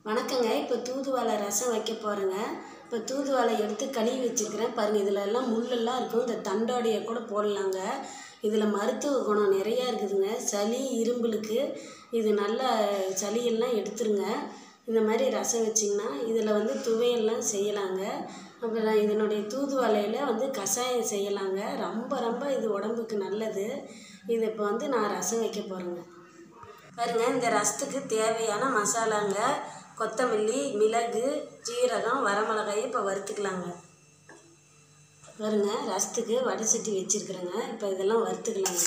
வணக்கங்க இப்போ தூதுவளை ரசம் வைக்க போகிறேங்க இப்போ தூதுவளை எடுத்து கழுவி வச்சுருக்கிறேன் பாருங்கள் இதில் எல்லாம் முள்ளெல்லாம் இருக்கும் இந்த தண்டோடைய கூட போடலாங்க இதில் மருத்துவ குணம் நிறையா இருக்குதுங்க சளி இரும்பலுக்கு இது நல்ல சளியெல்லாம் எடுத்துருங்க இந்த மாதிரி ரசம் வச்சிங்கன்னா இதில் வந்து துவையெல்லாம் செய்யலாங்க அப்புறம் இதனுடைய தூதுவளையில் வந்து கஷாயம் செய்யலாங்க ரொம்ப ரொம்ப இது உடம்புக்கு நல்லது இது இப்போ வந்து நான் ரசம் வைக்க போகிறேங்க பாருங்க இந்த ரசத்துக்கு தேவையான மசாலாங்க கொத்தமல்லி மிளகு ஜீரகம் வரமிளகாயை இப்போ வறுத்துக்கலாங்க பாருங்க ரசத்துக்கு வடை சட்டி வச்சுருக்குறேங்க இப்போ இதெல்லாம் வறுத்துக்கலாங்க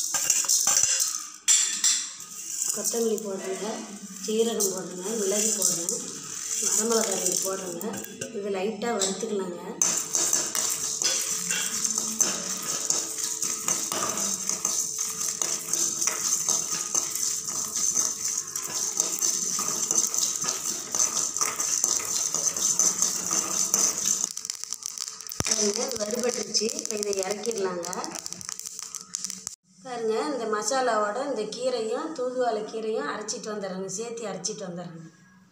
கொத்தமல்லி போடுறேங்க ஜீரகம் போடுறேங்க மிளகு போடுறேன் வரமிளகாய் ரெண்டு போடுறேங்க இது லைட்டாக வறுத்துக்கலாங்க பாருங்க இது வறுபட்டுருச்சு இப்போ இதை இறக்கிடலாங்க பாருங்க இந்த மசாலாவோட இந்த கீரையும் தூதுவளை கீரையும் அரைச்சிட்டு வந்துடுறேங்க சேர்த்து அரைச்சிட்டு வந்துடுறேங்க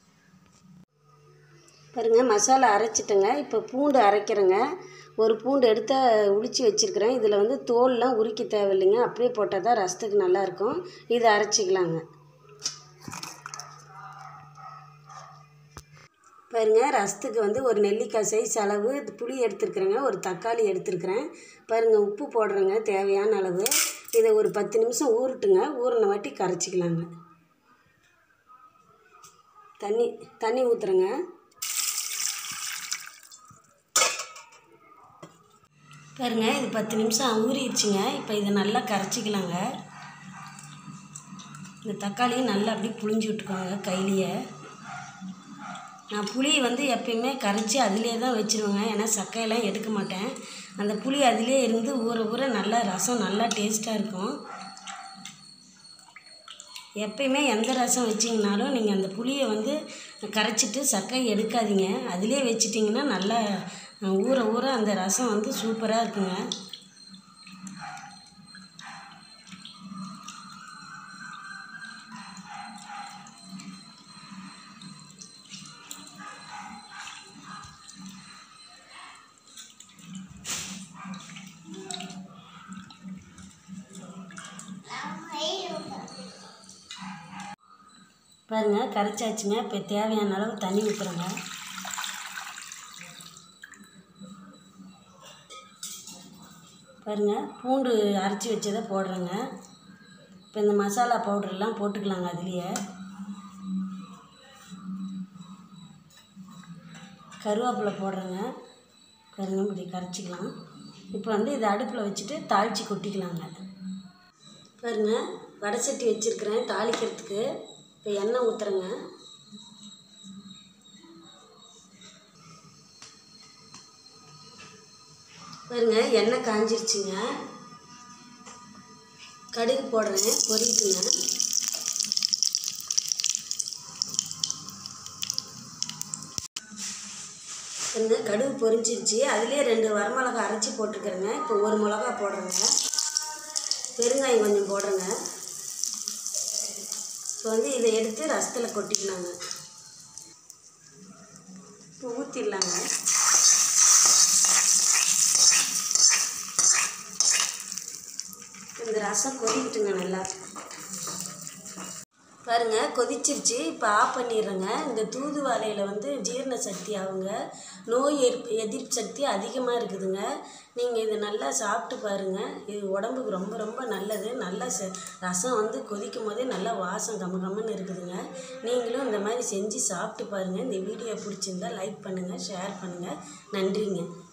பாருங்க மசாலா அரைச்சிட்டேங்க இப்போ பூண்டு அரைக்கிறேங்க ஒரு பூண்டு எடுத்து உளிச்சு வச்சுருக்கிறேன் இதில் வந்து தோல்லாம் உரிக்க தேவையில்லைங்க அப்படியே போட்டால் தான் ரசத்துக்கு நல்லாயிருக்கும் இதை அரைச்சிக்கலாங்க பாருங்க ரசத்துக்கு வந்து ஒரு நெல்லிக்காய் சைஸ் அளவு புளி எடுத்துருக்குறேங்க ஒரு தக்காளி எடுத்துருக்குறேன் பாருங்கள் உப்பு போடுறேங்க தேவையான அளவு இதை ஒரு பத்து நிமிஷம் ஊறட்டுங்க ஊறின வாட்டி கரைச்சிக்கலாங்க தண்ணி தண்ணி ஊற்றுறேங்க பாருங்க இது பத்து நிமிஷம் ஊறிடுச்சுங்க இப்போ இதை நல்லா கரைச்சிக்கலாங்க இந்த தக்காளியை நல்லா அப்படியே புழிஞ்சு விட்டுக்கோங்க கையிலேயே நான் புளி வந்து எப்பயுமே கரைச்சி அதிலே தான் வச்சுருவேங்க ஏன்னா சக்கையெல்லாம் எடுக்க மாட்டேன் அந்த புளி அதிலே இருந்து ஊற ஊற நல்லா ரசம் நல்லா டேஸ்ட்டாக இருக்கும் எப்பயுமே எந்த ரசம் வச்சிங்கனாலும் நீங்கள் அந்த புளியை வந்து கரைச்சிட்டு சக்கை எடுக்காதீங்க அதிலே வச்சிட்டிங்கன்னா நல்லா ஊற ஊற அந்த ரசம் வந்து சூப்பராக இருக்குங்க பாருங்கள் கரைச்சாச்சுங்க இப்போ தேவையான அளவு தண்ணி ஊற்றுறேங்க பாருங்கள் பூண்டு அரைச்சி வச்சதை போடுறேங்க இப்போ இந்த மசாலா பவுடர்லாம் போட்டுக்கலாங்க அதுலேயே கருவேப்பிலை போடுறேங்க பாருங்க இப்படி கரைச்சிக்கலாம் இப்போ வந்து இதை அடுப்பில் வச்சுட்டு தாளித்து கொட்டிக்கலாங்க பாருங்க வடை சட்டி வச்சுருக்கிறேன் தாளிக்கிறதுக்கு இப்போ எண்ணெய் ஊற்றுறேங்க பாருங்க எண்ணெய் காஞ்சிருச்சுங்க கடுகு போடுறேன் பொரிக்குங்க பாருங்க கடுகு பொரிஞ்சிருச்சு அதுலேயே ரெண்டு வரமிளகா அரைச்சி போட்டுக்கிறேங்க இப்போ ஒரு மிளகா போடுறேங்க பெருங்காயம் கொஞ்சம் போடுறேங்க இப்போ வந்து இதை எடுத்து ரசத்தில் கொட்டிக்கலாங்க இப்போ ஊற்றிடலாங்க இந்த ரசம் கொதிக்கட்டுங்க நல்லா பாருங்க கொதிச்சிருச்சு இப்போ ஆஃப் பண்ணிடுறேங்க இந்த தூதுவாழையில் வந்து ஜீரண சக்தி ஆகுங்க நோய் எதிர்ப்பு எதிர்ப்பு சக்தி அதிகமாக இருக்குதுங்க நீங்கள் இது நல்லா சாப்பிட்டு பாருங்கள் இது உடம்புக்கு ரொம்ப ரொம்ப நல்லது நல்லா செ ரசம் வந்து கொதிக்கும் போதே நல்லா வாசம் கம கமன்னு இருக்குதுங்க நீங்களும் இந்த மாதிரி செஞ்சு சாப்பிட்டு பாருங்கள் இந்த வீடியோ பிடிச்சிருந்தா லைக் பண்ணுங்கள் ஷேர் பண்ணுங்கள் நன்றிங்க